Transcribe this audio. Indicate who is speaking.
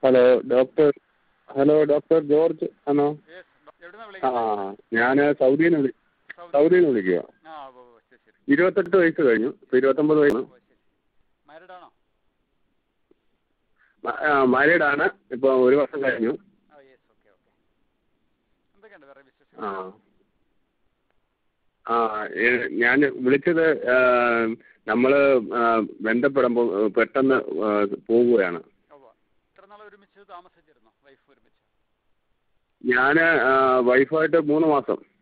Speaker 1: hello doctor hello doctor George ആണോ
Speaker 2: yes എവിടുന്നാ
Speaker 1: ആ
Speaker 2: വിളിക്കുന്നത്
Speaker 1: ഞാൻ സൗദിയിൽ നിന്ന് വിളി
Speaker 2: സൗദി
Speaker 1: സൗദിയിൽ നിന്ന് വിളിക്കുക
Speaker 2: ആ ഓ ഓ, ശരി ശരി
Speaker 1: ഇരുപത്തെട്ട് വയസ്സ് കഴിഞ്ഞു ഇപ്പോൾ ഇരുപത്തൊമ്പത് വയസ്സ്
Speaker 2: ഓ ശരി മാരീഡ് ആണോ
Speaker 1: മാരീഡ് ആണ് ഇപ്പോൾ ഒരു വർഷം കഴിഞ്ഞു
Speaker 2: ആ യെസ് ഓക്കെ ഓക്കെ എന്തൊക്കെയുണ്ട് വേറെ വിശേഷം
Speaker 1: ആ ആ ഏ- ഞാൻ വിളിച്ചത് നമ്മൾ ബന്ധപ്പെടുമ്പോൾ പെട്ടെന്ന് ആ, പോവുകയാണ്
Speaker 2: ഓ ഇത്ര നാൾ ഒരുമിച്ച് താമസിച്ചിരുന്നോ വൈഫ് ഒരുമിച്ച്
Speaker 1: ഞാൻ വൈഫായിട്ട് മൂന്ന് മാസം